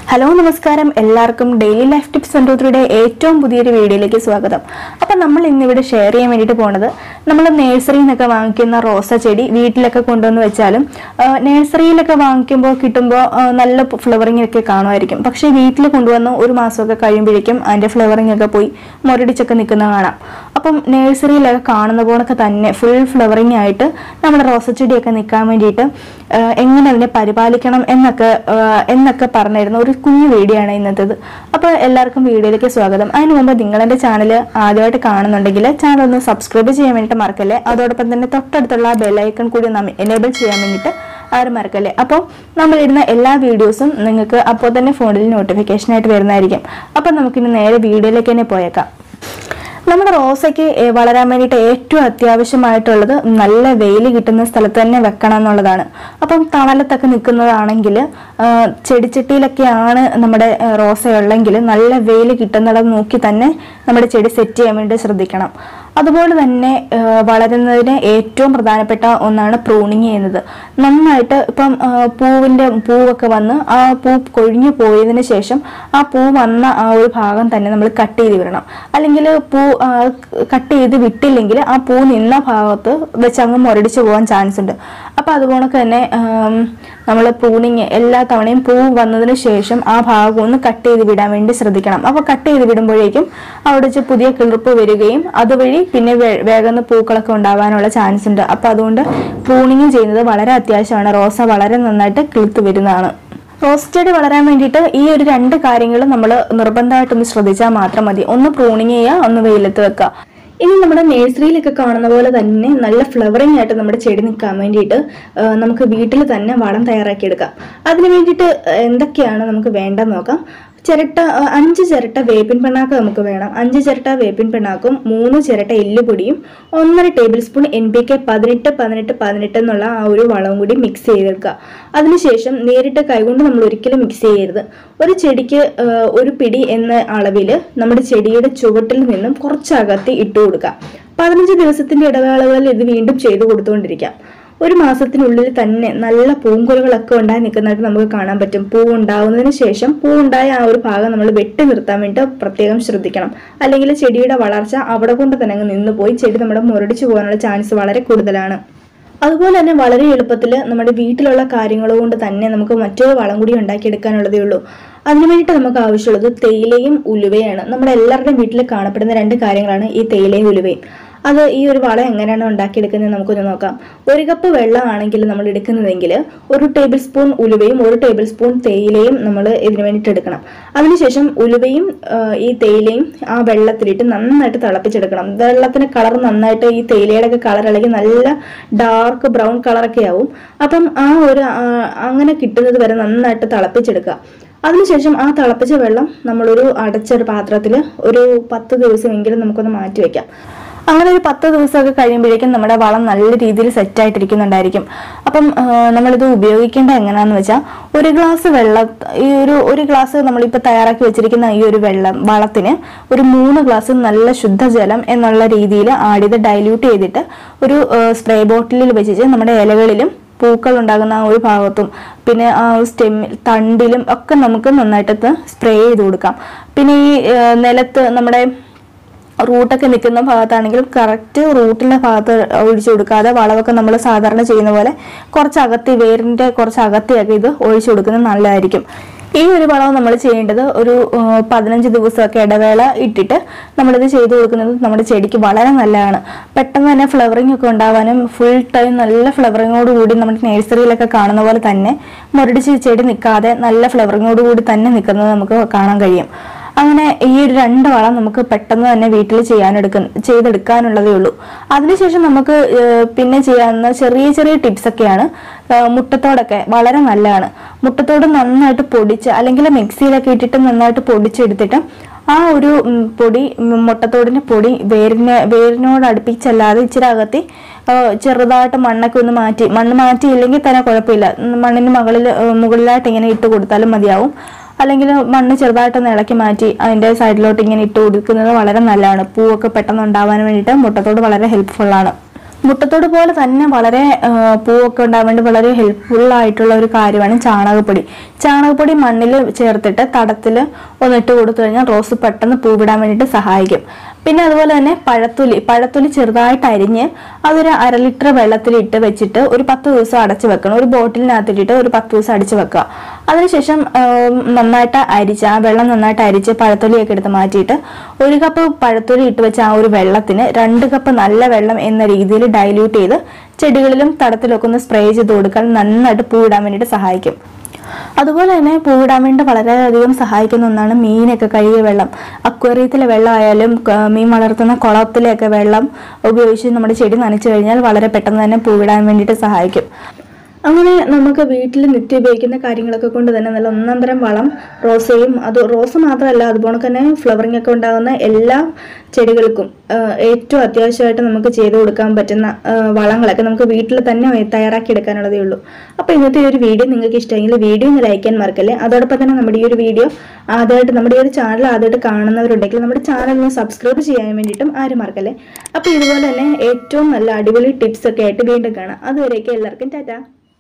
hello നമസ്കാരം എല്ലാവർക്കും daily life tips one two ത്രീയുടെ ഏറ്റവും പുതിയൊരു വീഡിയോയിലേക്ക് സ്വാഗതം അപ്പം നമ്മൾ ഇന്നിവിടെ ഷെയർ ചെയ്യാൻ വേണ്ടിയിട്ട് പോണത് നമ്മൾ നേഴ്സറിയിൽ നിന്നൊക്കെ വാങ്ങിക്കുന്ന റോസ ചെടി വീട്ടിലൊക്കെ കൊണ്ടുവന്ന് വെച്ചാലും നേഴ്സറിയിലൊക്കെ വാങ്ങിക്കുമ്പോൾ കിട്ടുമ്പോൾ നല്ല ഫ്ലവറിംഗ് ഒക്കെ കാണുമായിരിക്കും പക്ഷേ വീട്ടിൽ കൊണ്ടുവന്ന് ഒരു മാസമൊക്കെ കഴിയുമ്പോഴേക്കും അതിൻ്റെ ഫ്ലവറിംഗ് ഒക്കെ പോയി മുരടിച്ചൊക്കെ നിൽക്കുന്ന കാണാം അപ്പം നേഴ്സറിയിലൊക്കെ കാണുന്ന പോലൊക്കെ തന്നെ ഫുൾ ഫ്ലവറിംഗ് ആയിട്ട് നമ്മുടെ റോസച്ചെടിയൊക്കെ നിൽക്കാൻ വേണ്ടിയിട്ട് ആ, എങ്ങനെ അതിനെ പരിപാലിക്കണം എന്നൊക്കെ ആ, എന്നൊക്കെ പറഞ്ഞിരുന്ന ഒരു കുഞ്ഞു വീഡിയോ ആണ് ഇന്നത്തേത് അപ്പോൾ എല്ലാവർക്കും വീഡിയോയിലേക്ക് സ്വാഗതം അതിന് മുമ്പ് നിങ്ങൾ എൻ്റെ ചാനൽ ആദ്യമായിട്ട് കാണുന്നുണ്ടെങ്കിൽ ചാനൽ ഒന്ന് സബ്സ്ക്രൈബ് ചെയ്യാൻ വേണ്ടിയിട്ട് മറക്കല്ലേ അതോടൊപ്പം തന്നെ തൊട്ടടുത്തുള്ള ബെല്ലൈക്കൺ കൂടി നമ്മൾ എനേബിൾ ചെയ്യാൻ വേണ്ടിയിട്ട് ആരും മറക്കല്ലേ അപ്പോൾ നമ്മൾ ഇടുന്ന എല്ലാ വീഡിയോസും നിങ്ങൾക്ക് അപ്പോൾ തന്നെ ഫോണിൽ നോട്ടിഫിക്കേഷൻ ആയിട്ട് വരുന്നതായിരിക്കും അപ്പോൾ നമുക്കിനി നേരെ വീഡിയോയിലേക്ക് തന്നെ പോയേക്കാം നമ്മുടെ റോസയ്ക്ക് ഏ- വളരാൻ വേണ്ടിയിട്ട് ഏറ്റവും അത്യാവശ്യമായിട്ടുള്ളത് നല്ല വെയിൽ കിട്ടുന്ന സ്ഥലത്ത് തന്നെ വെക്കണം എന്നുള്ളതാണ് അപ്പം തണലത്തൊക്കെ നിൽക്കുന്നതാണെങ്കിൽ ചെടിച്ചട്ടിയിലൊക്കെയാണ് നമ്മുടെ ഏ, റോസ ഉള്ളെങ്കിൽ നല്ല വെയിൽ കിട്ടുന്നിടം നോക്കി തന്നെ നമ്മുടെ ചെടി സെറ്റ് ചെയ്യാൻ വേണ്ടി ശ്രദ്ധിക്കണം അതുപോലെ തന്നെ ആ, വളരുന്നതിന് ഏറ്റവും പ്രധാനപ്പെട്ട ഒന്നാണ് പ്രൂണിങ് ചെയ്യുന്നത് നന്നായിട്ട് ഇപ്പം ആ, പൂവിന്റെ പൂവൊക്കെ വന്ന് ആ പൂ കൊഴിഞ്ഞു പോയതിന് ശേഷം ആ പൂ വന്ന ആ ഒരു ഭാഗം തന്നെ നമ്മൾ കട്ട് ചെയ്ത് വിടണം അല്ലെങ്കിൽ പൂ കട്ട് ചെയ്ത് വിട്ടില്ലെങ്കിൽ ആ പൂ നിന്ന ഭാഗത്ത് വെച്ച് അങ്ങ് മുരടിച്ചു പോകാൻ ചാൻസ് ഉണ്ട് അപ്പൊ അതുപോലെ തന്നെ നമ്മൾ പ്രൂണിങ് എല്ലാ തവണയും പൂ വന്നതിന് ശേഷം ആ ഭാഗം ഒന്ന് കട്ട് ചെയ്ത് വിടാൻ വേണ്ടി ശ്രദ്ധിക്കണം അപ്പൊ കട്ട് ചെയ്ത് വിടുമ്പോഴേക്കും അവിടെ വെച്ച് പുതിയ കിളിർപ്പ് വരികയും അതുവഴി പിന്നെ വേ- വേഗം പൂക്കളൊക്കെ ഉണ്ടാവാനുള്ള ചാൻസ് ഉണ്ട് അപ്പൊ അതുകൊണ്ട് പ്രൂണിങ് ചെയ്യുന്നത് വളരെ അത്യാവശ്യമാണ് റോസ വളരെ നന്നായിട്ട് കിളുത്ത് വരുന്നതാണ് റോസ് ചെടി വളരാൻ വേണ്ടിയിട്ട് ഈ ഒരു രണ്ട് കാര്യങ്ങൾ നമ്മൾ നിർബന്ധമായിട്ടൊന്ന് ശ്രദ്ധിച്ചാൽ മാത്രം മതി ഒന്ന് പ്രൂണിങ് ചെയ്യുക ഒന്ന് വെയിലത്ത് വെക്കുക ഇനി നമ്മുടെ നേഴ്സറിയിലൊക്കെ കാണുന്ന പോലെ തന്നെ നല്ല ഫ്ലവറിംഗ് ആയിട്ട് നമ്മുടെ ചെടി നിൽക്കാൻ വേണ്ടിയിട്ട് ആ, നമുക്ക് വീട്ടിൽ തന്നെ വളം തയ്യാറാക്കി എടുക്കാം അതിന് വേണ്ടിയിട്ട് എന്തൊക്കെയാണ് നമുക്ക് വേണ്ടതെന്ന് നോക്കാം ചിരട്ട ആ, അഞ്ച് ചിരട്ട വേപ്പിൻ പിണ്ണാക്ക് നമുക്ക് വേണം അഞ്ച് ചിരട്ട വേപ്പിൻ പിണ്ണാക്കും മൂന്ന് ചിരട്ട എല്ലുപൊടിയും ഒന്നര tablespoon N P K പതിനെട്ട് പതിനെട്ട് പതിനെട്ട് എന്നുള്ള ആ ഒരു വളവും കൂടി മിക്സ് ചെയ്തെടുക്കുക അതിനുശേഷം നേരിട്ട് കൈകൊണ്ട് നമ്മൾ ഒരിക്കലും മിക്സ് ചെയ്യരുത് ഒരു ചെടിക്ക് ആ, ഒരു പിടി എന്ന അളവിൽ നമ്മുടെ ചെടിയുടെ ചുവട്ടിൽ നിന്നും കുറച്ചകത്തി ഇട്ടു കൊടുക്കുക പതിനഞ്ച് ദിവസത്തിന്റെ ഇടവേളകളിൽ ഇത് വീണ്ടും ചെയ്തു കൊടുത്തുകൊണ്ടിരിക്കാം ഒരു മാസത്തിനുള്ളിൽ തന്നെ നല്ല പൂങ്കുലകളൊക്കെ ഉണ്ടായി നിൽക്കുന്നതായിട്ട് നമുക്ക് കാണാൻ പറ്റും പൂ ഉണ്ടാവുന്നതിന് ശേഷം പൂ ഉണ്ടായ ആ ഒരു ഭാഗം നമ്മൾ വെട്ടി നിർത്താൻ വേണ്ടി പ്രത്യേകം ശ്രദ്ധിക്കണം അല്ലെങ്കിൽ ചെടിയുടെ വളർച്ച അവിടെ കൊണ്ട് തന്നെ അങ്ങ് നിന്ന് പോയി ചെടി നമ്മുടെ മുരടിച്ചു പോകാനുള്ള ചാൻസ് വളരെ കൂടുതലാണ് അതുപോലെ തന്നെ വളരെ എളുപ്പത്തിൽ നമ്മുടെ വീട്ടിലുള്ള കാര്യങ്ങൾ കൊണ്ട് തന്നെ നമുക്ക് മറ്റൊരു വളം കൂടി ഉണ്ടാക്കിയെടുക്കാനുള്ളതേ ഉള്ളൂ അതിനു വേണ്ടിയിട്ട് നമുക്ക് ആവശ്യമുള്ളത് തേയിലയും ഉലുവയാണ് നമ്മുടെ എല്ലാവരുടെയും വീട്ടിൽ കാണപ്പെടുന്ന രണ്ട് കാര്യങ്ങളാണ് ഈ തേയിലയും ഉലുവയും അത് ഈ ഒരു വളം എങ്ങനെയാണ് ഉണ്ടാക്കിയെടുക്കുന്നത് നമുക്കൊന്ന് നോക്കാം ഒരു കപ്പ് വെള്ളമാണെങ്കിൽ നമ്മൾ എടുക്കുന്നതെങ്കിൽ ഒരു ടേബിൾ സ്പൂൺ ഉലുവയും ഒരു ടേബിൾ സ്പൂൺ തേയിലയും നമ്മൾ ഇതിനു വേണ്ടിയിട്ട് എടുക്കണം അതിനുശേഷം ഉലുവയും ആ, ഈ തേയിലയും ആ വെള്ളത്തിലിട്ട് നന്നായിട്ട് തിളപ്പിച്ചെടുക്കണം വെള്ളത്തിന് കളർ നന്നായിട്ട് ഈ തേയിലയുടെ ഒക്കെ കളർ അല്ലെങ്കിൽ നല്ല ഡാർക്ക് ബ്രൗൺ കളറൊക്കെ ആവും അപ്പം ആ ഒരു ആ, അങ്ങനെ കിട്ടുന്നത് വരെ നന്നായിട്ട് തിളപ്പിച്ചെടുക്കുക അതിനുശേഷം ആ തിളപ്പിച്ച വെള്ളം നമ്മളൊരു അടച്ചൊരു പാത്രത്തിൽ ഒരു പത്ത് ദിവസമെങ്കിലും നമുക്കൊന്ന് മാറ്റി വെക്കാം അങ്ങനെ ഒരു പത്ത് ദിവസമൊക്കെ കഴിയുമ്പോഴേക്കും നമ്മുടെ വളം നല്ല രീതിയിൽ സെറ്റ് ആയിട്ടിരിക്കുന്നുണ്ടായിരിക്കും അപ്പം ആ, നമ്മളിത് ഉപയോഗിക്കേണ്ട എങ്ങനെയാന്ന് വെച്ചാൽ ഒരു ഗ്ലാസ് വെള്ളം ഈ ഒരു ഒരു ഗ്ലാസ് നമ്മളിപ്പോൾ തയ്യാറാക്കി വെച്ചിരിക്കുന്ന ഈ ഒരു വെള്ളം വളത്തിന് ഒരു മൂന്ന് ഗ്ലാസ് നല്ല ശുദ്ധജലം എന്നുള്ള രീതിയിൽ ആഡ് ചെയ്ത് ഡൈല്യൂട്ട് ചെയ്തിട്ട് ഒരു സ്പ്രേ ബോട്ടിലിൽ വെച്ചിട്ട് നമ്മുടെ ഇലകളിലും പൂക്കൾ ഉണ്ടാകുന്ന ആ ഒരു ഭാഗത്തും പിന്നെ ആ സ്റ്റെമ്മിൽ തണ്ടിലും ഒക്കെ നമുക്ക് നന്നായിട്ട് സ്പ്രേ ചെയ്ത് കൊടുക്കാം പിന്നെ ഈ ആ, നിലത്ത് നമ്മുടെ റൂട്ടൊക്കെ നിൽക്കുന്ന ഭാഗത്താണെങ്കിൽ കറക്റ്റ് റൂട്ടിന്റെ ഭാഗത്ത് ഒഴിച്ചു കൊടുക്കാതെ വളമൊക്കെ നമ്മൾ സാധാരണ ചെയ്യുന്ന പോലെ കുറച്ച് അകത്തി വേരിന്റെ കുറച്ച് അകത്തിയൊക്കെ ഇത് ഒഴിച്ചു കൊടുക്കുന്നത് നല്ലതായിരിക്കും ഈ ഒരു വളം നമ്മൾ ചെയ്യേണ്ടത് ഒരു ആ, പതിനഞ്ച് ദിവസമൊക്കെ ഇടവേള ഇട്ടിട്ട് നമ്മളിത് ചെയ്തു കൊടുക്കുന്നത് നമ്മുടെ ചെടിക്ക് വളരെ നല്ലതാണ് പെട്ടെന്ന് തന്നെ ഫ്ലവറിംഗ് ഒക്കെ ഉണ്ടാവാനും ഫുൾ ടൈം നല്ല ഫ്ലവറിങ്ങോട് കൂടി നമ്മുടെ നഴ്സറിയിലൊക്കെ കാണുന്ന പോലെ തന്നെ മുരടിച്ച് ചെടി നിൽക്കാതെ നല്ല ഫ്ലവറിങ്ങോട് കൂടി തന്നെ നിൽക്കുന്നത് നമുക്ക് കാണാൻ കഴിയും അങ്ങനെ ഈ ഒരു രണ്ട് വളം നമുക്ക് പെട്ടെന്ന് തന്നെ വീട്ടിൽ ചെയ്യാനെടുക്ക ചെയ്തെടുക്കാനുള്ളതേ ഉള്ളൂ അതിനുശേഷം നമുക്ക് ഏഹ്, പിന്നെ ചെയ്യാവുന്ന ചെറിയ ചെറിയ ടിപ്സ് ഒക്കെയാണ് ഏഹ്, മുട്ടത്തോടൊക്കെ വളരെ നല്ലതാണ് മുട്ടത്തോട് നന്നായിട്ട് പൊടിച്ച് അല്ലെങ്കിൽ മിക്സിയിലൊക്കെ ഇട്ടിട്ട് നന്നായിട്ട് പൊടിച്ചെടുത്തിട്ട് ആ ഒരു ഉം, പൊടി ഉം, മുട്ടത്തോടിന്റെ പൊടി വേരിനെ വേരിനോട് അടുപ്പിച്ചല്ലാതെ ഇച്ചിരി അകത്തി ആ, ചെറുതായിട്ട് മണ്ണൊക്കെ ഒന്ന് മാറ്റി മണ്ണ് മാറ്റിയില്ലെങ്കിൽ തന്നെ കുഴപ്പമില്ല ഉം, മണ്ണിന് മുകളിൽ ഏഹ്, മുകളിലായിട്ട് ഇങ്ങനെ ഇട്ട് കൊടുത്താലും മതിയാവും അല്ലെങ്കിൽ മണ്ണ് ചെറുതായിട്ടൊന്ന് ഇളക്കി മാറ്റി അതിന്റെ സൈഡിലോട്ട് ഇങ്ങനെ ഇട്ട് കൊടുക്കുന്നത് വളരെ നല്ലതാണ് പൂവൊക്കെ പെട്ടെന്ന് ഉണ്ടാവാൻ വേണ്ടിയിട്ട് മുട്ടത്തോട് വളരെ ഹെൽപ്ഫുൾ ആണ് മുട്ടത്തോട് പോലെ തന്നെ വളരെ ആ, പൂവൊക്കെ ഉണ്ടാകാൻ വേണ്ടി വളരെ ഹെൽപ്ഫുൾ ആയിട്ടുള്ള ഒരു കാര്യമാണ് ചാണകപ്പൊടി ചാണകപ്പൊടി മണ്ണിൽ ചേർത്തിട്ട് തടത്തിൽ ഒന്നിട്ട് കൊടുത്തു കഴിഞ്ഞാൽ റോസ് പെട്ടെന്ന് പൂവിടാൻ വേണ്ടിയിട്ട് സഹായിക്കും പിന്നെ അതുപോലെ തന്നെ പഴത്തൊലി പഴത്തൊലി ചെറുതായിട്ട് അരിഞ്ഞ് അതൊരു അര ലിറ്റർ വെള്ളത്തിൽ ഇട്ട് വെച്ചിട്ട് ഒരു പത്ത് ദിവസം അടച്ചു വെക്കണം ഒരു ബോട്ടിലിനകത്തിട്ടിട്ട് ഒരു പത്ത് ദിവസം അടിച്ചു വെക്കുക അതിനുശേഷം ആം, നന്നായിട്ട് അരിച്ച് ആ വെള്ളം നന്നായിട്ട് അരിച്ച് പഴത്തൊലിയൊക്കെ എടുത്ത് മാറ്റിയിട്ട് ഒരു കപ്പ് പഴത്തൊലി ഇട്ട് വെച്ച ആ ഒരു വെള്ളത്തിന് രണ്ട് കപ്പ് നല്ല വെള്ളം എന്ന രീതിയിൽ ഡൈല്യൂട്ട് ചെയ്ത് ചെടികളിലും തടത്തിലൊക്കെ ഒന്ന് സ്പ്രേ ചെയ്ത് കൊടുക്കാൻ നന്നായിട്ട് പൂവിടാൻ വേണ്ടിയിട്ട് സഹായിക്കും അതുപോലെ തന്നെ പൂവിടാൻ വേണ്ടി വളരെയധികം സഹായിക്കുന്ന ഒന്നാണ് മീനൊക്കെ കഴുകിയ വെള്ളം അക്വേറിയത്തിലെ വെള്ളം ആയാലും ക- മീൻ വളർത്തുന്ന കുളത്തിലെയൊക്കെ വെള്ളം ഉപയോഗിച്ച് നമ്മുടെ ചെടി നനച്ചു കഴിഞ്ഞാൽ വളരെ പെട്ടെന്ന് തന്നെ പൂവിടാൻ വേണ്ടിയിട്ട് സഹായിക്കും അങ്ങനെ നമുക്ക് വീട്ടിൽ നിത്യം ഉപയോഗിക്കുന്ന കാര്യങ്ങളൊക്കെ കൊണ്ട് തന്നെ നല്ല ഒന്നാം തരം വളം റോസയും അത് റോസ് മാത്രമല്ല അതുപോലെ തന്നെ ഫ്ലവറിംഗ് ഒക്കെ ഉണ്ടാകുന്ന എല്ലാ ചെടികൾക്കും ആ, ഏറ്റവും അത്യാവശ്യമായിട്ട് നമുക്ക് ചെയ്തു കൊടുക്കാൻ പറ്റുന്ന ആ, വളങ്ങളൊക്കെ നമുക്ക് വീട്ടിൽ തന്നെ തയ്യാറാക്കി എടുക്കാനുള്ളതേ ഉള്ളൂ അപ്പോൾ ഇന്നത്തെ ഈ ഒരു വീഡിയോ നിങ്ങൾക്ക് ഇഷ്ടമെങ്കിൽ വീഡിയോ ഒന്ന് ലൈക്ക് ചെയ്യാൻ മറക്കല്ലേ അതോടൊപ്പം തന്നെ നമ്മുടെ ഈ ഒരു വീഡിയോ ആദ്യമായിട്ട് നമ്മുടെ ഈ ഒരു ചാനൽ ആദ്യമായിട്ട് കാണുന്നവരുണ്ടെങ്കിൽ നമ്മുടെ ചാനൽ ഒന്ന് സബ്സ്ക്രൈബ് ചെയ്യാൻ വേണ്ടിയിട്ടും ആരും മറക്കല്ലേ അപ്പോൾ ഇതുപോലെ തന്നെ ഏറ്റവും നല്ല അടിപൊളി ടിപ്സ് ഒക്കെ ആയിട്ട് വീണ്ടും കാണാം അതുവരേക്കും എല്ലാവർക്കും ടാറ്റാ